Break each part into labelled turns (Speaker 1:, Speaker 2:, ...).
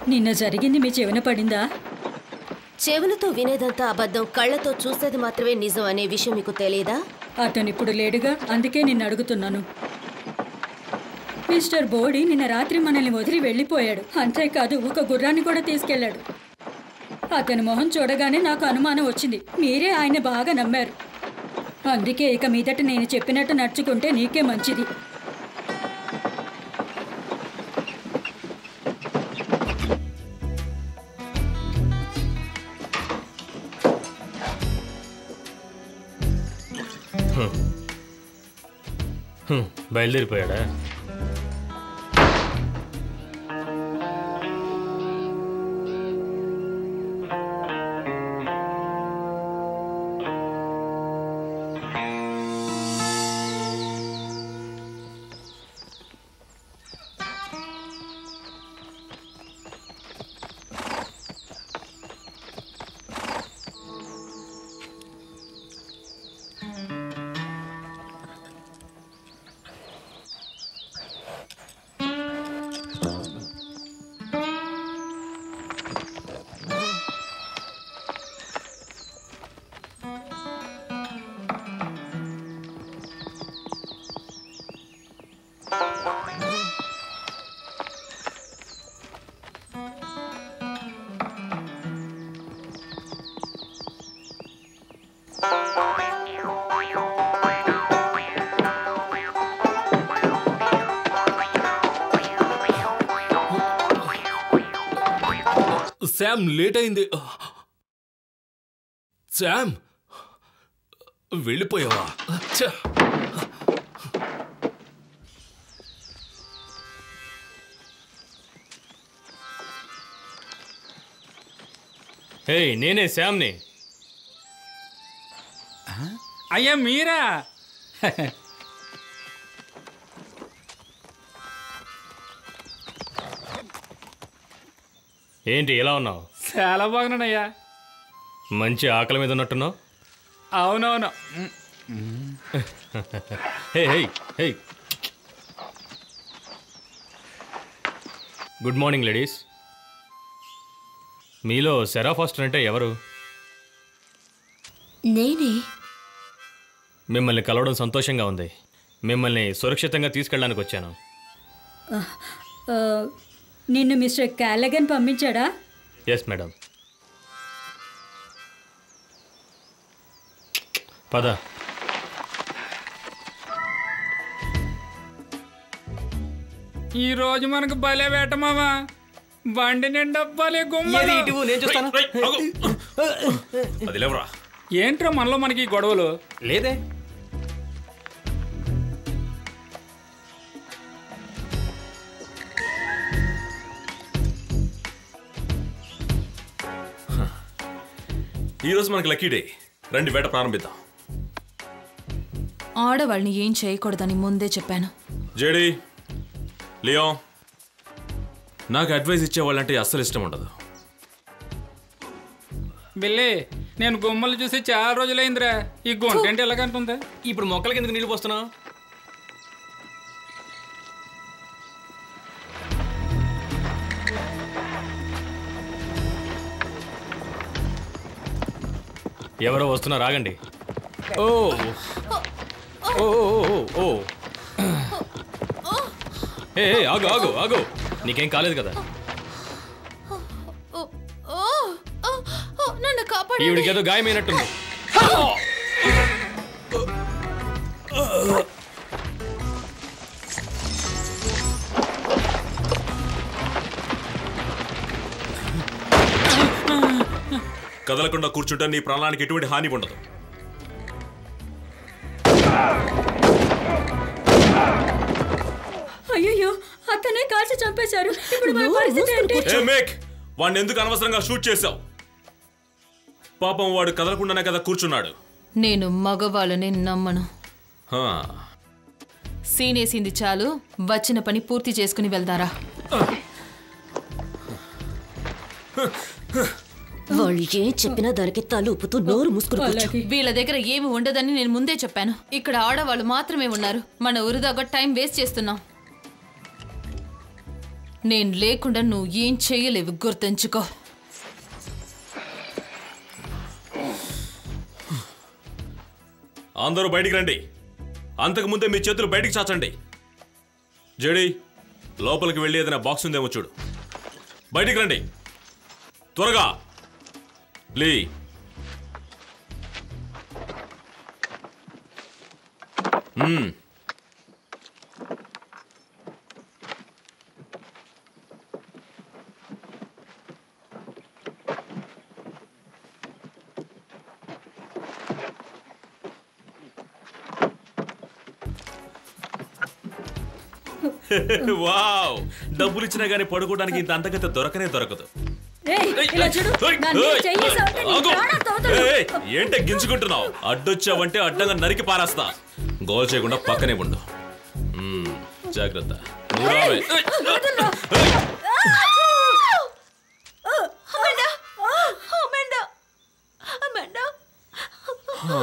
Speaker 1: నిన్న జరిగింది మీ చెవిన పడిందా
Speaker 2: చెవులతో వినేదంతా అబద్ధం కళ్ళతో చూసేది మాత్రమే నిజం అనే విషయం మీకు తెలియదా
Speaker 1: అతనిప్పుడు లేడుగా అందుకే నిన్ను అడుగుతున్నాను మిస్టర్ బోడీ నిన్న రాత్రి మనల్ని వదిలి వెళ్ళిపోయాడు అంతేకాదు ఒక గుర్రాన్ని కూడా తీసుకెళ్ళాడు అతని మొహం చూడగానే నాకు అనుమానం వచ్చింది మీరే ఆయన బాగా నమ్మారు అందుకే ఇక మీదట నేను చెప్పినట్టు నడుచుకుంటే నీకే మంచిది
Speaker 3: హ్మ్, బయలుదేరిపోయాడా
Speaker 4: శామ్ లేట్ అయింది శామ్ వెళ్ళిపోయావా ఛ!
Speaker 3: హే నేనే శ్యామ్ని
Speaker 5: అయ్యా మీరా
Speaker 3: ఏంటి ఎలా ఉన్నావు
Speaker 5: చాలా బాగున్నానయ్యా
Speaker 3: మంచి ఆకలి మీద ఉన్నట్టున్నావు
Speaker 5: అవునవును
Speaker 3: hey hey hey good morning ladies మీలో సెరా ఫాస్టర్ అంటే ఎవరు
Speaker 2: నేనే
Speaker 3: మిమ్మల్ని కలవడం సంతోషంగా ఉంది మిమ్మల్ని సురక్షితంగా తీసుకెళ్ళడానికి వచ్చాను
Speaker 1: ఆ, నిన్ను మిస్టర్ క్యాలగన్ పంపించాడా
Speaker 3: ఎస్ మేడం పద
Speaker 5: ఈ రోజు మనకు భలే వేట మామా బండి నిండా భలే గుమ్మ
Speaker 6: నేను చూస్తాను
Speaker 4: రేయ్, ఆగు. అది లేవరా
Speaker 5: ఏంట్రా మనలో మనకి ఈ గొడవలు
Speaker 6: లేదే
Speaker 4: ఈ రోజు మనకి లక్కీ డే రండి వేట ప్రారంభిద్దాం
Speaker 7: ఆడవాళ్ళని ఏం చేయకూడదని ముందే చెప్పాను
Speaker 4: జేడి లియో నాకు అడ్వైస్ ఇచ్చేవాళ్ళంటే అస్సలు ఇష్టం ఉండదు
Speaker 5: బిల్లి నేను గుమ్మలు చూసి చాలా రోజులైందిరా ఈ గుంట ఏంటి ఎలాగంటుందా
Speaker 6: ఇప్పుడు మొక్కలకి ఎందుకు నీళ్ళు పోస్తున్నావు
Speaker 3: ఎవరో వస్తున్నారు ఆగండి
Speaker 4: ఓ
Speaker 3: ఓ ఓ, ఓ, ఓ. ఏ ఏ, ఆగు ఆగు ఆగు నీకేం కాలేదు కదా
Speaker 7: నన్ను కాపాడు
Speaker 3: ఈవిడికి ఏదో గాయమైనట్టుంది
Speaker 4: కదలకుండా కూర్చుంటే నీ ప్రాణానికి ఎటువంటి హాని ఉండదు
Speaker 1: అయ్యయ్యో అతనే కాల్చి చంపేశారు ఇప్పుడు మన పరిస్థితి ఏంటి
Speaker 4: ఏ మేక్ వాడిని ఎందుకు అనవసరంగా షూట్ చేశావు పాపం వాడు కదలకుండానే కదా కూర్చున్నాడు
Speaker 7: నేను మగవాళ్ళని నమ్మను
Speaker 4: హా.
Speaker 7: సీనేసింది చాలు వచ్చిన పని పూర్తి చేసుకుని వెళ్దారా
Speaker 2: వాళ్ళు ఏం చెప్పినా దానికి తలుపుతూ నోరు మూసుకుని కూర్చో
Speaker 1: అలాగే
Speaker 7: వీళ్ళ దగ్గర ఏమి ఉండదని నేను ముందే చెప్పాను ఇక్కడ ఆడవాళ్ళు మాత్రమే ఉన్నారు మన ఉరిదాగా టైం వేస్ట్ చేస్తున్నాం నేను లేకుండా నువ్వు ఏం చెయ్యలేవు గుర్తుంచుకో
Speaker 4: అందరూ బయటికి రండి అంతకు ముందే మీ చేతులు బయటికి చాచండి జేడి లోపలికి వెళ్ళి ఏదైనా బాక్స్ ఉందేమో చూడు బయటికి రండి త్వరగా లీ మ్మ్. వావ్ డబ్బులు ఇచ్చినా గానీ పడుకోవడానికి ఇంత అంతకైతే దొరకనే దొరకదు
Speaker 1: ఏయ్, ఇలా చూడు
Speaker 4: ఏయ్,
Speaker 1: నన్ను
Speaker 4: ఏయ్,
Speaker 1: చెయ్యి సాపితే నీ
Speaker 4: ఆగు.
Speaker 1: ప్రాణాలతో వదలు.
Speaker 4: ఏయ్, ఏంటే గింజుకుంటున్నావు అడ్డొచ్చావంటే అడ్డంగా నరికి పారేస్తా గోల్ చేయకుండా పక్కనే ఉండు మ్మ్, జాగ్రత్త నువ్వు రావే. ఏయ్, హా.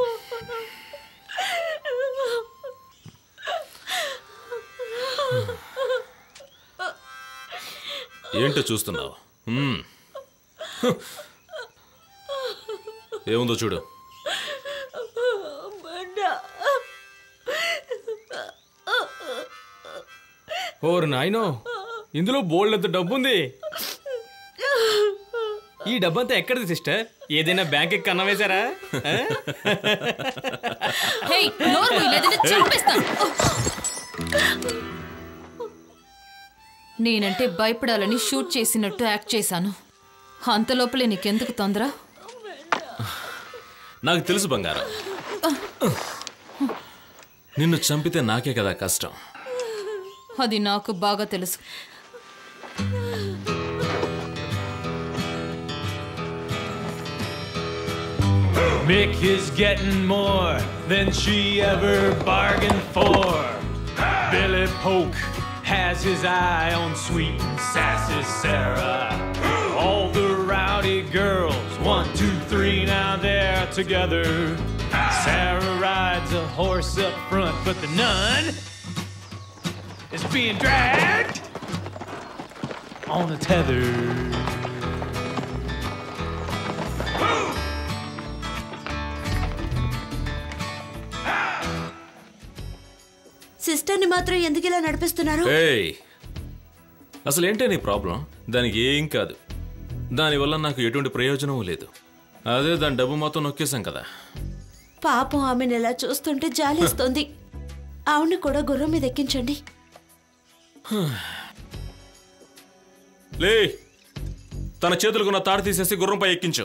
Speaker 4: ఏంటో చూస్తున్నావు మ్మ్. ఏముందో చూడు
Speaker 3: ఓరు నాయనో ఇందులో బోల్డ్ అంత డబ్బు ఉంది ఈ డబ్బంతా ఎక్కడిది సిస్టర్ ఏదైనా బ్యాంక్ కన్నా వేశారా ఆ?
Speaker 7: హే నోరు మూయి, లేదంటే చంపేస్తాను నేనంటే భయపడాలని షూట్ చేసినట్టు యాక్ట్ చేశాను అంత లోపలే నీకెందుకు తొందర
Speaker 4: నాకు తెలుసు బంగారం నిన్ను చంపితే నాకే కదా కష్టం
Speaker 7: అది నాకు బాగా తెలుసు
Speaker 8: Mick is getting more than she ever bargained for. Billy Polk has his eye on sweet and sassy Sarah. All the rowdy girls, one, two, three, now they're together. Sarah rides a horse up front, but the nun is being dragged on a tether.
Speaker 9: సిస్టర్ని మాత్రం ఎందుకు ఇలా నడిపిస్తున్నారు
Speaker 4: ఏయ్ అసలు ఏంటే నీ problem దానికి ఏం కాదు దానివల్ల నాకు ఎటువంటి ప్రయోజనం లేదు అదే దాని డబ్బు మొత్తం నొక్కేశాం కదా
Speaker 9: పాపం ఆమెను ఇలా చూస్తుంటే జాలిస్తుంది ఆవిడ్ని కూడా గుర్రం మీద ఎక్కించండి
Speaker 4: లే తన చేతులకు తాడు తీసేసి గుర్రంపై ఎక్కించు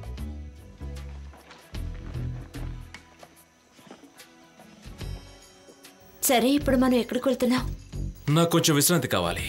Speaker 9: సరే ఇప్పుడు మనం ఎక్కడికి వెళ్తున్నాం
Speaker 4: నాకు కొంచెం విశ్రాంతి కావాలి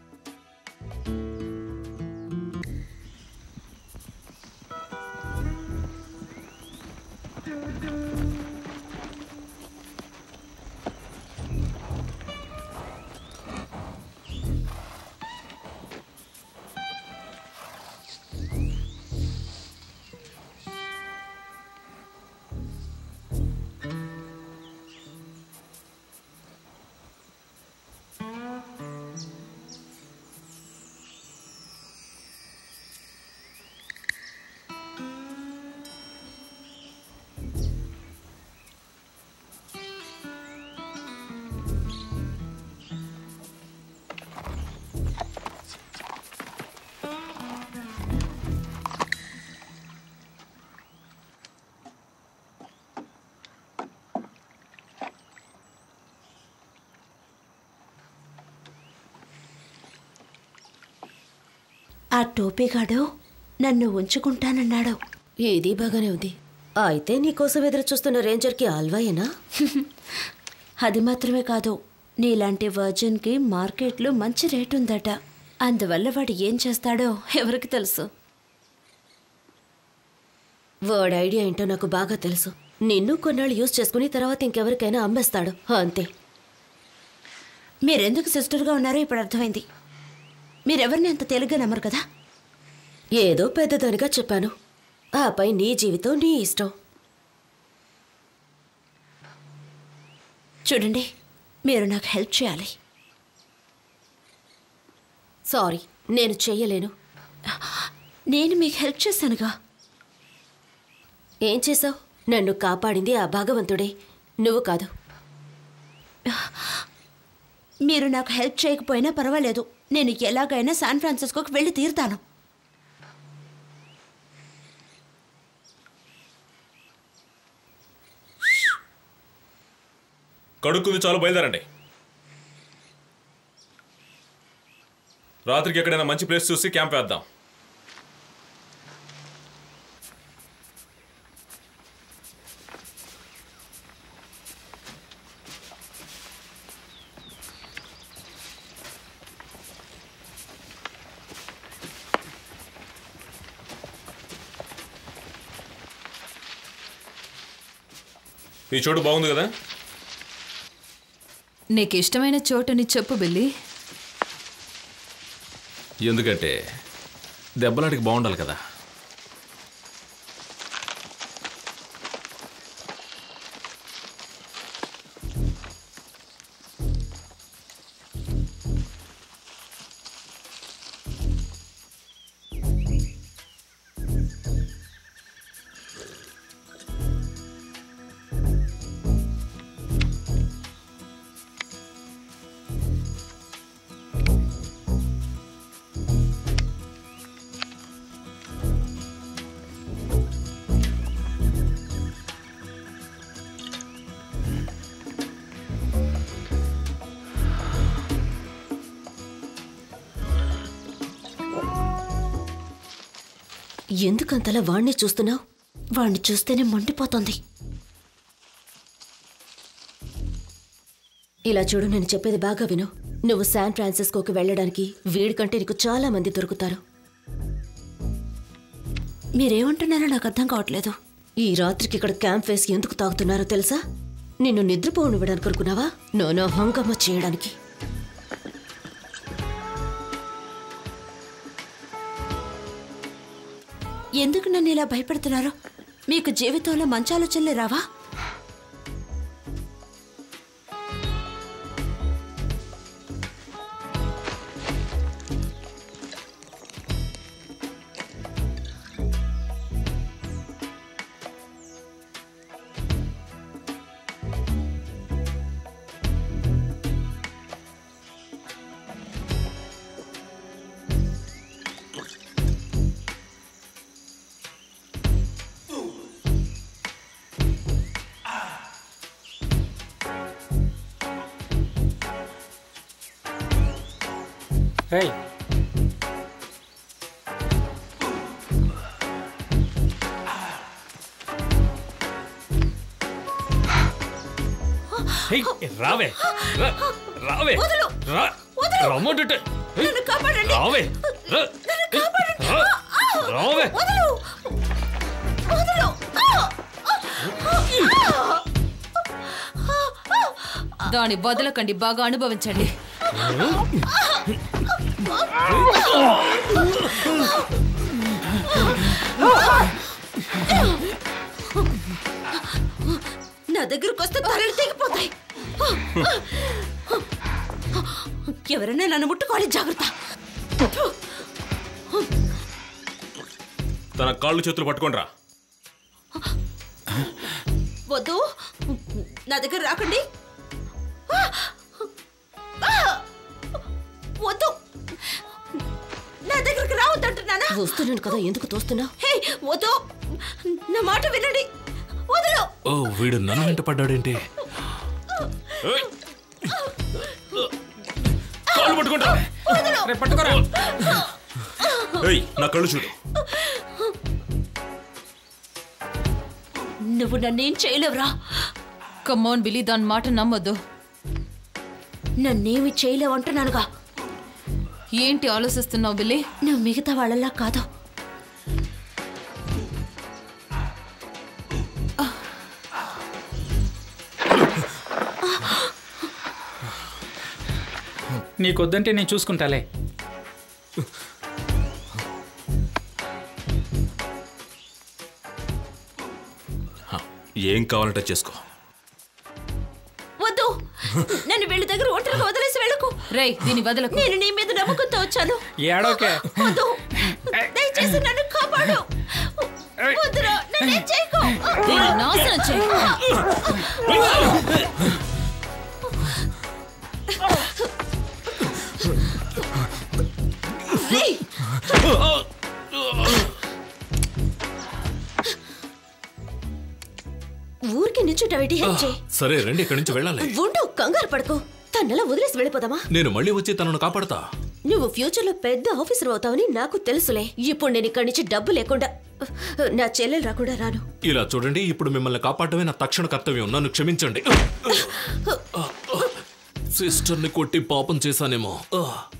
Speaker 9: ఆ టోపీగాడు నన్ను ఉంచుకుంటానన్నాడు
Speaker 2: ఇది బాగానే ఉంది అయితే నీకోసం ఎదురు చూస్తున్న రేంజర్కి ఆల్వాయేనా
Speaker 9: అది మాత్రమే కాదు నీలాంటి వర్జన్కి మార్కెట్లో మంచి రేటు ఉందట అందువల్ల వాడు ఏం చేస్తాడో ఎవరికి తెలుసు
Speaker 2: వర్డ్ ఐడియా ఏంటో నాకు బాగా తెలుసు నిన్ను కొన్నాళ్ళు యూజ్ చేసుకుని తర్వాత ఇంకెవరికైనా అమ్మేస్తాడు అంతే
Speaker 9: మీరెందుకు సిస్టర్గా ఉన్నారో ఇప్పుడు అర్థమైంది మీరెవరిని అంత తేలిగ్గా నమ్మరు కదా
Speaker 2: ఏదో పెద్దదానిగా చెప్పాను ఆపై నీ జీవితం నీ ఇష్టం
Speaker 9: చూడండి మీరు నాకు హెల్ప్ చేయాలి
Speaker 2: సారీ నేను చెయ్యలేను
Speaker 9: నేను మీకు హెల్ప్ చేశానుగా
Speaker 2: ఏం చేసావు నన్ను కాపాడింది ఆ భగవంతుడే నువ్వు కాదు
Speaker 9: మీరు నాకు హెల్ప్ చేయకపోయినా పర్వాలేదు నేను ఎలాగైనా శాన్ ఫ్రాన్సిస్కోకి వెళ్ళి తీరుతాను
Speaker 4: కడుక్కుంది చాలు బయలుదేరండి రాత్రికి ఎక్కడైనా మంచి ప్లేస్ చూసి క్యాంప్ వేద్దాం ఈ చోటు బాగుంది కదా
Speaker 7: నీకు ఇష్టమైన చోటుని చెప్పు బిల్లి
Speaker 4: ఎందుకంటే దెబ్బలాటికి బాగుండాలి కదా
Speaker 2: ఎందుకంతలా వాణ్ణి చూస్తున్నావు
Speaker 9: వాణ్ణి చూస్తేనే మండిపోతుంది
Speaker 2: ఇలా చూడు నేను చెప్పేది బాగా విను నువ్వు శాన్ ఫ్రాన్సిస్కోకి వెళ్ళడానికి వీడికంటే నీకు చాలా మంది దొరుకుతారు
Speaker 9: మీరేమంటున్నారో నాకు అర్థం కావట్లేదు
Speaker 2: ఈ రాత్రికి ఇక్కడ క్యాంప్ వేసి ఎందుకు తాగుతున్నారో తెలుసా నిన్ను నిద్రపోనివ్వడానికి అనుకున్నావా నోనో హంగమ్మ చేయడానికి
Speaker 9: ఎందుకు నన్ను ఇలా భయపెడుతున్నారు మీకు జీవితంలో మంచి ఆలోచనలే రావా
Speaker 5: రేయ్
Speaker 3: హేయ్, రావే రా- రావే రా రమ్మంటుంటే హేయ్, రావే రా- రా- రావే
Speaker 7: దాని వదలకండి బాగా అనుభవించండి
Speaker 9: నా దగ్గరకు వస్తే తలలు తెగిపోతాయి ఎవరైనా నన్ను ముట్టుకోవాలి జాగ్రత్త
Speaker 4: తన కాళ్ళు చేతులు పట్టుకోండిరా
Speaker 9: వద్దు నా దగ్గర రాకండి వద్దు నా దగ్గరికి రావద్దంటున్నానా
Speaker 2: వస్తున్నాను కదా ఎందుకు తోస్తున్నావు
Speaker 9: హే వద్దు నా మాట వినండి వదలు
Speaker 4: ఓ వీడు నన్ను వెంట పడ్డాడేంటి కాళ్ళు పట్టుకుంటా
Speaker 5: రేపు పట్టుకోరా
Speaker 4: ఏయ్ నా కళ్ళు చూడు
Speaker 9: నువ్వు నన్నేం చేయలేవురా
Speaker 7: కమ్మోన్ బిల్లి దాని మాట నమ్మొద్దు
Speaker 9: నన్నేమి చేయలేవు అంటున్నానుగా
Speaker 7: ఏంటి ఆలోచిస్తున్నావు బిల్లి
Speaker 9: నువ్వు మిగతా వాళ్ళలా కాదు
Speaker 5: నీకొద్దంటే నేను చూసుకుంటాలే
Speaker 4: హ, ఏం కావాలంటే చేసుకో
Speaker 9: వద్దు నన్ను వీళ్ళ దగ్గర ఒంటరిగా వదిలేసి వెళ్ళకు
Speaker 7: రేయ్ దీని వదలకు
Speaker 9: నేను నీ మీద నమ్మకంతో వచ్చాను
Speaker 5: ఏడోకే
Speaker 9: వద్దు దయచేసి నన్ను కాపాడు వద్దురా నన్ను చేయకు
Speaker 7: దీన్ని నాశనం చేయి
Speaker 9: రేయ్! ఊరికి నిల్చుంటావేంటి హెల్ప్ చేయి
Speaker 4: సరే రండి ఇక్కడి నుంచి వెళ్ళాలి
Speaker 9: ఉండు కంగారు పడకు తన్నలా వదిలేసి వెళ్ళిపోదామా
Speaker 4: నేను మళ్ళీ వచ్చి తనను కాపాడతా
Speaker 9: నువ్వు ఫ్యూచర్ లో పెద్ద ఆఫీసర్ అవుతావని నాకు తెలుసులే ఇప్పుడు నేను ఇక్కడి నుంచి డబ్బు లేకుండా నా చెల్లెలు రాకుండా రాను
Speaker 4: ఇలా చూడండి ఇప్పుడు మిమ్మల్ని కాపాడమే నా తక్షణ కర్తవ్యం నన్ను క్షమించండి సిస్టర్ని కొట్టి పాపం చేశానేమో ఆ.